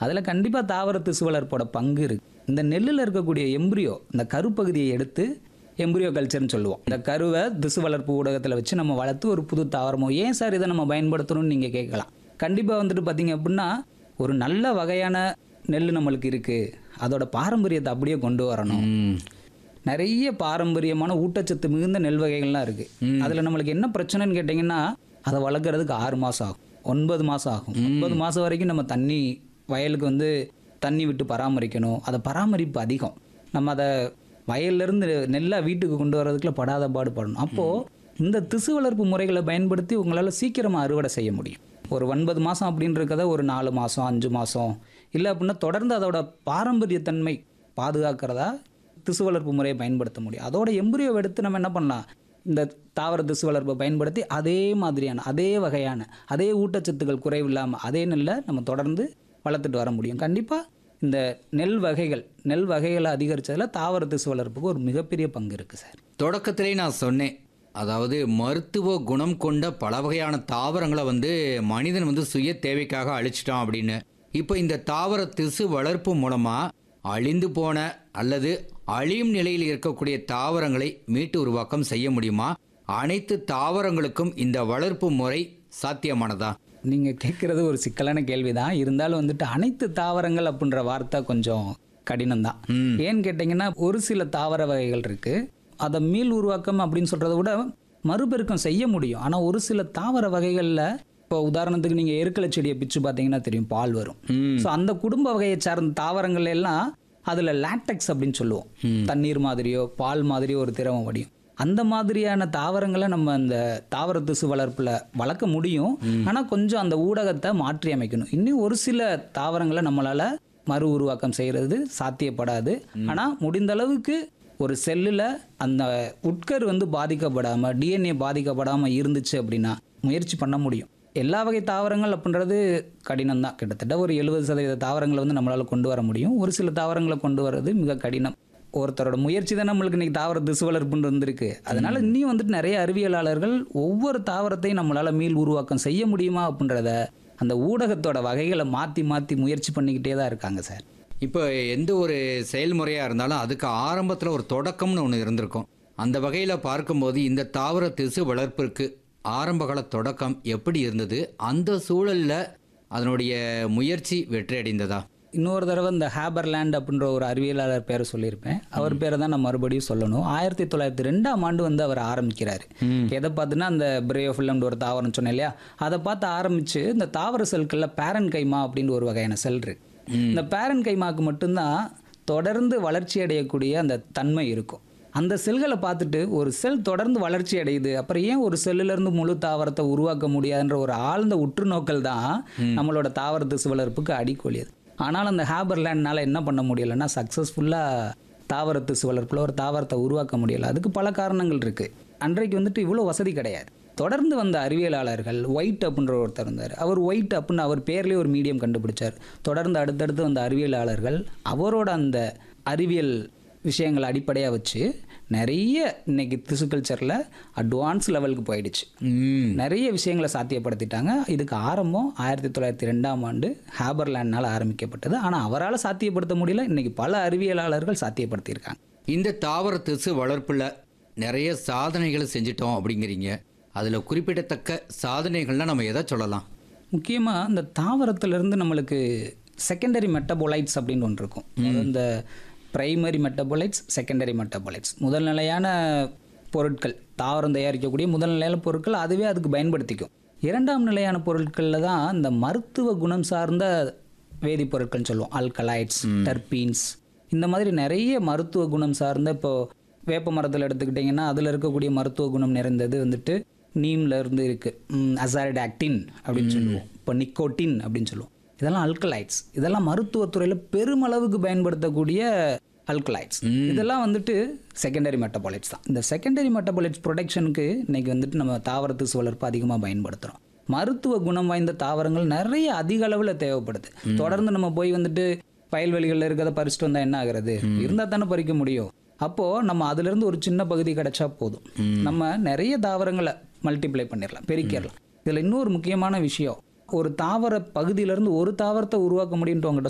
அதில் கண்டிப்பாக தாவர திசு வளர்ப்போட பங்கு இருக்கு இந்த நெல்லில் இருக்கக்கூடிய எம்பிரியோ இந்த கருப்பகுதியை எடுத்து எம்பிரியோ கல்ச்சர்னு சொல்லுவோம் இந்த கருவை திசு வளர்ப்பு ஊடகத்தில் வச்சு நம்ம வளர்த்து ஒரு புது தாவரமோ ஏன் சார் இதை நம்ம பயன்படுத்தணும்னு நீங்கள் கேட்கலாம் கண்டிப்பாக வந்துட்டு பார்த்தீங்க அப்படின்னா ஒரு நல்ல வகையான நெல் நம்மளுக்கு இருக்குது அதோட பாரம்பரியத்தை அப்படியே கொண்டு வரணும் ம் நிறைய பாரம்பரியமான ஊட்டச்சத்து மிகுந்த நெல் வகைகள்லாம் இருக்கு அதுல நம்மளுக்கு என்ன பிரச்சனைன்னு கேட்டிங்கன்னா அதை வளர்க்குறதுக்கு ஆறு மாசம் ஆகும் ஒன்பது மாசம் ஆகும் ஒன்பது மாசம் வரைக்கும் நம்ம தண்ணி வயலுக்கு வந்து தண்ணி விட்டு பராமரிக்கணும் அதை பராமரிப்பு அதிகம் நம்ம அதை வயல்ல இருந்து நெல்லா வீட்டுக்கு கொண்டு வர்றதுக்குள்ள படாத பாடு படணும் அப்போ இந்த திசு வளர்ப்பு முறைகளை பயன்படுத்தி உங்களால சீக்கிரமா அறுவடை செய்ய முடியும் ஒரு ஒன்பது மாசம் அப்படின்றத ஒரு நாலு மாசம் அஞ்சு மாசம் இல்லை அப்படின்னா தொடர்ந்து அதோட பாரம்பரியத்தன்மை பாதுகாக்கிறதா திசு வளர்ப்பு முறையை பயன்படுத்த முடியும் அதோட எம்பிரியோவை எடுத்து நம்ம என்ன பண்ணலாம் இந்த தாவர திசு வளர்ப்பை பயன்படுத்தி அதே மாதிரியான அதே வகையான அதே ஊட்டச்சத்துக்கள் குறைவு இல்லாமல் அதே நெல்லை நம்ம தொடர்ந்து வளர்த்துட்டு வர முடியும் கண்டிப்பாக இந்த நெல் வகைகள் நெல் வகைகளை அதிகரிச்சதுல தாவர திசு வளர்ப்புக்கு ஒரு மிகப்பெரிய பங்கு இருக்குது சார் தொடக்கத்திலே நான் சொன்னேன் அதாவது மருத்துவ குணம் கொண்ட பல வகையான தாவரங்களை வந்து மனிதன் வந்து சுய தேவைக்காக அழிச்சிட்டான் அப்படின்னு இப்போ இந்த தாவர திசு வளர்ப்பு மூலமா அழிந்து போன அல்லது அழியும் நிலையில் இருக்கக்கூடிய தாவரங்களை மீட்டு உருவாக்கம் செய்ய முடியுமா அனைத்து தாவரங்களுக்கும் இந்த வளர்ப்பு முறை சாத்தியமானதா நீங்கள் கேட்குறது ஒரு சிக்கலான கேள்வி தான் இருந்தாலும் வந்துட்டு அனைத்து தாவரங்கள் அப்படின்ற வார்த்தை கொஞ்சம் கடினம் தான் ம். ஏன்னு கேட்டிங்கன்னா ஒரு சில தாவர வகைகள் இருக்குது அதை மீள் உருவாக்கம் அப்படின்னு சொல்கிறத விட மறுபெருக்கம் செய்ய முடியும் ஆனால் ஒரு சில தாவர வகைகளில் இப்போ உதாரணத்துக்கு நீங்கள் எருக்கலை செடியை பிச்சு பார்த்தீங்கன்னா தெரியும் பால் வரும் ம். ஸோ அந்த குடும்ப வகையை சார்ந்த தாவரங்கள் எல்லாம் அதில் லாட்டெக்ஸ் அப்படின்னு சொல்லுவோம் தண்ணீர் மாதிரியோ பால் மாதிரியோ ஒரு திரவம் வடியும் அந்த மாதிரியான தாவரங்களை நம்ம அந்த தாவர திசு வளர்ப்பில் வளர்க்க முடியும் ஆனால் கொஞ்சம் அந்த ஊடகத்தை மாற்றி அமைக்கணும் இன்னும் ஒரு சில தாவரங்களை நம்மளால் மறு உருவாக்கம் செய்கிறது சாத்தியப்படாது ஆனால் முடிந்த அளவுக்கு ஒரு செல்லில் அந்த உட்கரு வந்து பாதிக்கப்படாமல் டிஎன்ஏ பாதிக்கப்படாமல் இருந்துச்சு அப்படின்னா முயற்சி பண்ண முடியும் எல்லா வகை தாவரங்கள் அப்படின்றது கடினம் தான் கிட்டத்தட்ட ஒரு எழுபது சதவீத தாவரங்களை வந்து நம்மளால் கொண்டு வர முடியும் ஒரு சில தாவரங்களை கொண்டு வர்றது மிக கடினம் ஒருத்தரோட முயற்சி தான் நம்மளுக்கு இன்னைக்கு தாவர திசு வளர்ப்புன்னு வந்திருக்கு அதனால இன்னும் வந்துட்டு நிறைய அறிவியலாளர்கள் ஒவ்வொரு தாவரத்தையும் நம்மளால் மீள் உருவாக்கம் செய்ய முடியுமா அப்படின்றத அந்த ஊடகத்தோட வகைகளை மாற்றி மாற்றி முயற்சி பண்ணிக்கிட்டே தான் இருக்காங்க சார் இப்போ எந்த ஒரு செயல்முறையாக இருந்தாலும் அதுக்கு ஆரம்பத்தில் ஒரு தொடக்கம்னு ஒன்று இருந்திருக்கும் அந்த வகையில் பார்க்கும்போது இந்த தாவர திசு வளர்ப்பிற்கு ஆரம்பகால தொடக்கம் எப்படி இருந்தது அந்த சூழலில் அதனுடைய முயற்சி வெற்றி அடைந்ததா இன்னொரு தடவை இந்த ஹேபர்லேண்ட் அப்படின்ற ஒரு அறிவியலாளர் பேரை சொல்லியிருப்பேன் அவர் பேரை தான் நான் மறுபடியும் சொல்லணும் ஆயிரத்தி தொள்ளாயிரத்தி ரெண்டாம் ஆண்டு வந்து அவர் ஆரம்பிக்கிறாரு எதை பார்த்துன்னா அந்த பிரேயோஃபில்லம்னு ஒரு தாவரம் சொன்னேன் இல்லையா அதை பார்த்து ஆரம்பிச்சு இந்த தாவர செல்களில் பேரன் கைமா அப்படின்னு ஒரு வகையான செல் இருக்கு இந்த பேரன் கைமாக்கு மட்டும்தான் தொடர்ந்து வளர்ச்சி அடையக்கூடிய அந்த தன்மை இருக்கும் அந்த செல்களை பார்த்துட்டு ஒரு செல் தொடர்ந்து வளர்ச்சி அடையுது அப்புறம் ஏன் ஒரு செல்லுல இருந்து முழு தாவரத்தை உருவாக்க முடியாதுன்ற ஒரு ஆழ்ந்த உற்று நோக்கல் தான் நம்மளோட தாவர திசு வளர்ப்புக்கு அடிக்கொலி அது ஆனால் அந்த ஹேபர்லேண்ட்னால என்ன பண்ண முடியலைன்னா சக்ஸஸ்ஃபுல்லாக தாவர திசு வளர்ப்பில் ஒரு தாவரத்தை உருவாக்க முடியல அதுக்கு பல காரணங்கள் இருக்கு அன்றைக்கு வந்துட்டு இவ்வளோ வசதி கிடையாது தொடர்ந்து வந்த அறிவியலாளர்கள் ஒயிட் அப்படின்ற ஒருத்தர் இருந்தார் அவர் ஒயிட் அப்படின்னு அவர் பேர்லேயே ஒரு மீடியம் கண்டுபிடிச்சார் தொடர்ந்து அடுத்தடுத்து வந்த அறிவியலாளர்கள் அவரோட அந்த அறிவியல் விஷயங்களை அடிப்படையாக வச்சு நிறைய இன்னைக்கு திசு கல்ச்சரில் அட்வான்ஸ் லெவலுக்கு போயிடுச்சு ம் நிறைய விஷயங்களை சாத்தியப்படுத்திட்டாங்க இதுக்கு ஆரம்பம் ஆயிரத்தி தொள்ளாயிரத்தி ரெண்டாம் ஆண்டு ஹேபர்லேண்ட்னால் ஆரம்பிக்கப்பட்டது ஆனால் அவரால் சாத்தியப்படுத்த முடியல இன்னைக்கு பல அறிவியலாளர்கள் சாத்தியப்படுத்தியிருக்காங்க இந்த தாவர திசு வளர்ப்பில் நிறைய சாதனைகளை செஞ்சிட்டோம் அப்படிங்கிறீங்க அதில் குறிப்பிடத்தக்க சாதனைகள்லாம் நம்ம எதை சொல்லலாம் முக்கியமாக இந்த தாவரத்திலிருந்து நம்மளுக்கு செகண்டரி மெட்டபோலைட்ஸ் அப்படின்னு ஒன்று இருக்கும் அதாவது இந்த பிரைமரி மெட்டபோலைட்ஸ் செகண்டரி மெட்டபோலைட்ஸ் முதல் நிலையான பொருட்கள் தாவரம் தயாரிக்கக்கூடிய முதல் நிலையான பொருட்கள் அதுவே அதுக்கு பயன்படுத்திக்கும் இரண்டாம் நிலையான பொருட்களில் தான் இந்த மருத்துவ குணம் சார்ந்த வேதிப்பொருட்கள்னு சொல்லுவோம் ஆல்கலைட்ஸ் டர்பீன்ஸ் இந்த மாதிரி நிறைய மருத்துவ குணம் சார்ந்த இப்போ வேப்ப மரத்தில் எடுத்துக்கிட்டிங்கன்னா அதில் இருக்கக்கூடிய மருத்துவ குணம் நிறைந்தது வந்துட்டு நீம்ல இருந்து இருக்கு அசாரிடாக்டின் அப்படின்னு சொல்லுவோம் இப்போ நிக்கோட்டின் அப்படின்னு சொல்லுவோம் இதெல்லாம் அல்கலைட்ஸ் இதெல்லாம் மருத்துவத்துறையில் பெருமளவுக்கு பயன்படுத்தக்கூடிய அல்கலைட்ஸ் இதெல்லாம் வந்துட்டு செகண்டரி மெட்டபாலைட்ஸ் தான் இந்த செகண்டரி மெட்டபாலைட்ஸ் ப்ரொடெக்ஷனுக்கு இன்னைக்கு வந்துட்டு நம்ம தாவர திசு வளர்ப்பு அதிகமாக பயன்படுத்துகிறோம் மருத்துவ குணம் வாய்ந்த தாவரங்கள் நிறைய அதிக அளவில் தேவைப்படுது தொடர்ந்து நம்ம போய் வந்துட்டு வயல்வெளிகளில் இருக்கிறத பறிச்சுட்டு வந்தால் என்ன ஆகுறது இருந்தால் தானே பறிக்க முடியும் அப்போ நம்ம அதுல இருந்து ஒரு சின்ன பகுதி கிடைச்சா போதும் நம்ம நிறைய தாவரங்களை மல்டிப்ளை பண்ணிடலாம் பெருக்கிடலாம் இதுல இன்னொரு முக்கியமான விஷயம் ஒரு தாவர பகுதியில இருந்து ஒரு தாவரத்தை உருவாக்க முடியும்ட்டு உங்ககிட்ட